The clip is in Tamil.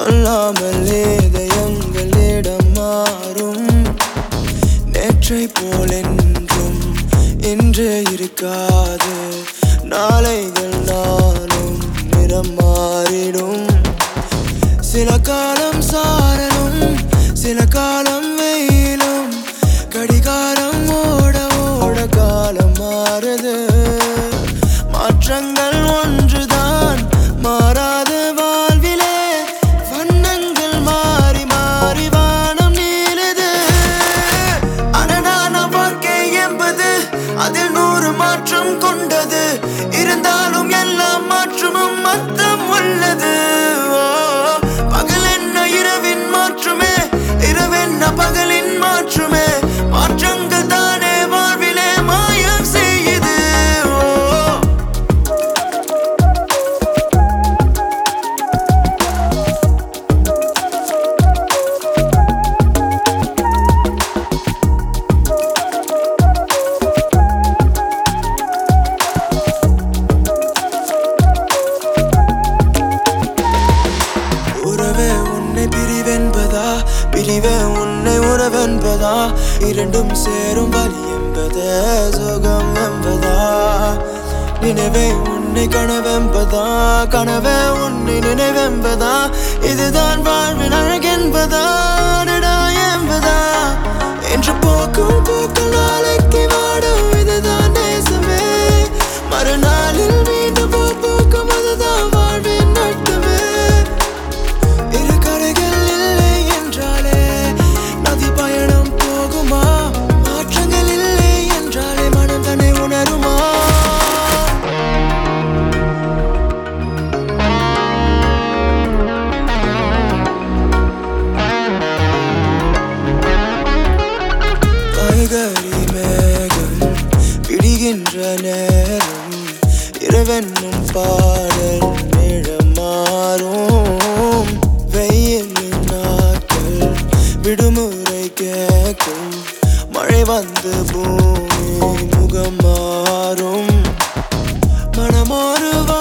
சொல்லாமல் இதயங்களிடம் மாறும் நேற்றை போல் என்றும் இன்று இருக்காது நாளைகள் நானும் நிறம் மாறிடும் சில காலம் சாரலும் சில காலம் வெயிலும் கடிகாரம் ஓட ஓட காலம் மாறுது மாற்றங்கள் ஒன்றுதான் மாறாத வாழ்விலே வண்ணங்கள் மாறி மாறி வானம் நீளுது அனடான வாழ்க்கை என்பது அதில் நூறு மாற்றம் கொண்டது இருந்தாலும் எல்லா மாற்றமும் அர்த்தம் உள்ளது ஓ, பகல் என்ன இரவின் மாற்றுமே இரவென்ன பகலின் மாற்றுமே மாற்றங்கள் தானே வாழ்விலே மாயம் செய்யுது ஓ உறவே உன்னை பிரிவென்பதா பிரிவே உன்னை உறவென்பதா இரண்டும் சேரும் வழி என்பது சுகம் என்பதா நினைவே உன்னை கனவென்பதா கனவே உன்னை நினைவென்பதா இதுதான் வாழ்வின் அழகென்பதா அடடா என்பதா என்று போக்கும் போக்கும் நாளைக்கு வாடும் இதுதான் நேசமே மறுநாளில் மீண்டும் பூ பூக்கும் அதுதான் வாழ்வின் நட்டமே இரு கரைகள் இல்லை என்றாலே நதி பயணம் போகுமா மாற்றங்கள் இல்லை என்றாலே மனம் தன்னை உணருமா காய்கறி மேகம் பிடிகின்ற நேரம் இரவென்னும் பாடல் நிழம் மாறும் வெயிலின் நாட்கள் விடுமுறை கேட்கும் மழை வந்து பூமி முகம் மாறும் மனமொரு